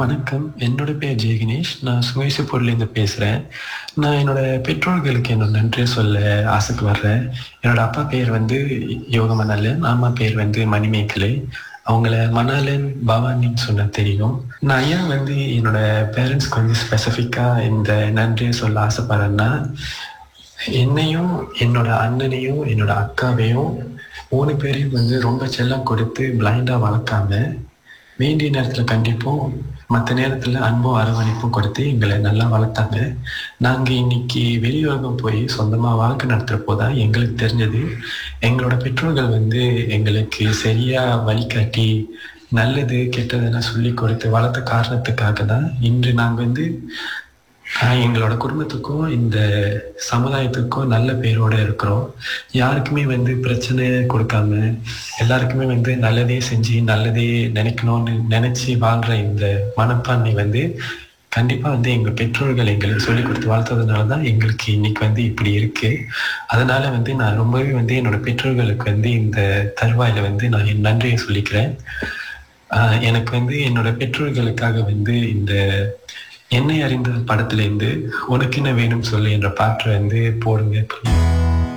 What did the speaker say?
வணக்கம் என்னோட பேர் ஜெயகணேஷ் நான் சுமைசுப்பூர்லேருந்து பேசுகிறேன் நான் என்னோட பெற்றோர்களுக்கு என்னோட நன்றி சொல்ல ஆசைக்கு வர்றேன் என்னோட அப்பா பேர் வந்து யோகமணலன் அம்மா பேர் வந்து மணிமேகலை அவங்கள மணாலன் பவானின்னு சொன்ன தெரியும் நான் ஏன் வந்து என்னோட பேரண்ட்ஸ்க்கு வந்து ஸ்பெசிஃபிக்காக இந்த நன்றியை சொல்ல ஆசைப்படுறேன்னா என்னையும் என்னோட அண்ணனையும் என்னோட அக்காவையும் மூணு பேரையும் வந்து ரொம்ப செல்லம் கொடுத்து பிளைண்டா வளர்க்காம வேண்டிய நேரத்துல கண்டிப்பும் மற்ற நேரத்துல அன்பும் அரவணைப்பும் கொடுத்து எங்களை நல்லா வளர்த்தாங்க நாங்க இன்னைக்கு வெளியுலகம் போய் சொந்தமா வாழ்க்கை நடத்துறப்போ தான் எங்களுக்கு தெரிஞ்சது எங்களோட பெற்றோர்கள் வந்து எங்களுக்கு சரியா வழிகாட்டி நல்லது கெட்டதெல்லாம் சொல்லி கொடுத்து வளர்த்த காரணத்துக்காக தான் இன்று நாங்க வந்து ஆஹ் எங்களோட குடும்பத்துக்கும் இந்த சமுதாயத்துக்கும் நல்ல பேரோட இருக்கிறோம் யாருக்குமே வந்து பிரச்சனை கொடுக்காம எல்லாருக்குமே வந்து நல்லதே செஞ்சு நல்லதே நினைக்கணும்னு நினைச்சு வாழ்ற இந்த மனப்பான்மை வந்து கண்டிப்பா வந்து எங்க பெற்றோர்கள் எங்களுக்கு சொல்லி கொடுத்து வளர்த்ததுனால தான் எங்களுக்கு இன்னைக்கு வந்து இப்படி இருக்கு அதனால வந்து நான் ரொம்பவே வந்து என்னோட பெற்றோர்களுக்கு வந்து இந்த தருவாயில வந்து நான் என் நன்றியை சொல்லிக்கிறேன் ஆஹ் எனக்கு வந்து என்னோட பெற்றோர்களுக்காக வந்து இந்த என்னை அறிந்த படத்துல இருந்து உனக்கு என்ன வேணும் சொல்லு என்ற பாட்டை வந்து போடுங்க